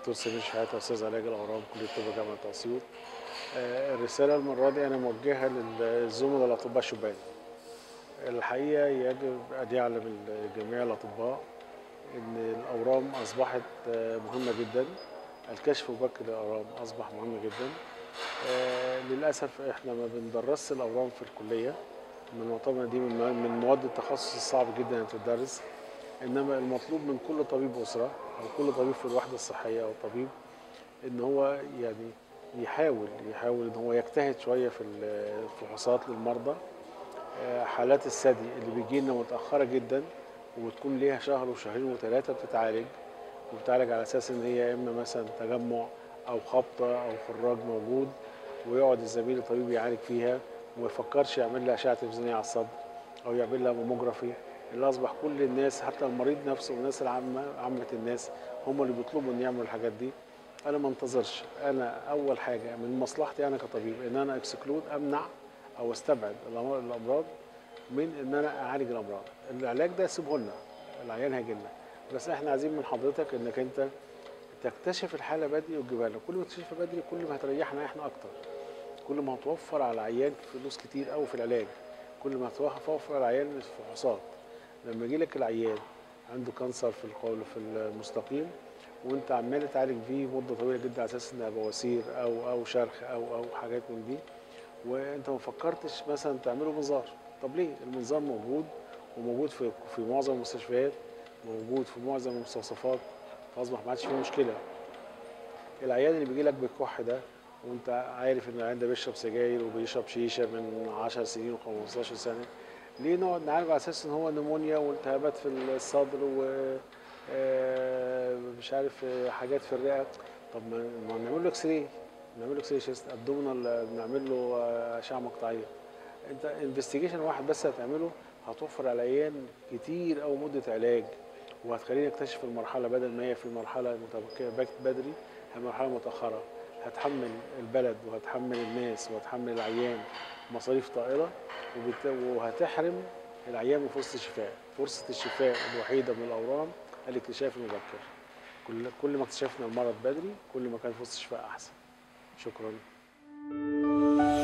دكتور سمير شحاته استاذ علاج الاورام كليه طب جامعه اسيوط آه، الرساله المره دي انا موجهها للزملاء الاطباء الشبان الحقيقه يجب ان يعلم جميع الاطباء ان الاورام اصبحت آه، مهمه جدا الكشف مبكر للاورام اصبح مهم جدا آه، للاسف احنا ما بندرسش الاورام في الكليه من معتبر دي من من مواد التخصص الصعب جدا ان تدرس انما المطلوب من كل طبيب اسره او كل طبيب في الوحده الصحيه او طبيب ان هو يعني يحاول يحاول ان هو يجتهد شويه في الفحوصات للمرضى آه، حالات الثدي اللي بيجي لنا متاخره جدا وبتكون ليها شهر وشهرين وثلاثه بتتعالج وبتعالج على اساس ان هي يا اما مثلا تجمع او خبطه او خراج موجود ويقعد الزميل الطبيب يعالج فيها وما يفكرش يعمل لها اشعه تلفزيونيه على الصدر او يعمل لها ماموجرافي اللي اصبح كل الناس حتى المريض نفسه والناس العامه عامه الناس هم اللي بيطلبوا ان يعملوا الحاجات دي انا ما انتظرش انا اول حاجه من مصلحتي انا كطبيب ان انا اكسكلود امنع او استبعد الأمر- الامراض من ان انا اعالج الامراض العلاج ده سيبه لنا العيان هيجي لنا بس احنا عايزين من حضرتك انك انت تكتشف الحاله بدري وتجيبها لنا كل ما تكتشفها بدري كل ما هتريحنا احنا اكتر كل ما هتوفر على العيان فلوس كتير قوي في العلاج كل ما هتوفر على العيان الفحوصات لما يجي لك العيان عنده كانسر في القول في المستقيم وانت عمال تعالج فيه مده طويله جدا على اساس انها بواسير او او شرخ او او حاجات من دي وانت ما فكرتش مثلا تعمله منظار طب ليه المنظار موجود وموجود في في معظم المستشفيات موجود في معظم المستوصفات فاصبح ما عادش فيه مشكله العيان اللي بيجي لك بالكح ده وانت عارف ان العيان ده بيشرب سجاير وبيشرب شيشه من 10 سنين و15 سنه ليه نقعد نعالج على اساس ان هو نمونيا والتهابات في الصدر و آه، مش عارف آه، حاجات في الرئه طب ما ما نعمل له اكس راي نعمل له اكس راي شيست ابدومينال نعمل له آه، اشعه مقطعيه انت انفستيجيشن واحد بس هتعمله هتوفر على العيان كتير او مده علاج وهتخليني اكتشف المرحله بدل ما هي في المرحله متبقيه باك بدري هي مرحله متاخره هتحمل البلد وهتحمل الناس وهتحمل العيان مصاريف طائله وبت- وهتحرم العيان من فرصه الشفاء فرصه الشفاء الوحيده من الاورام الاكتشاف المبكر كل كل ما اكتشفنا المرض بدري كل ما كان فرصه الشفاء احسن شكرا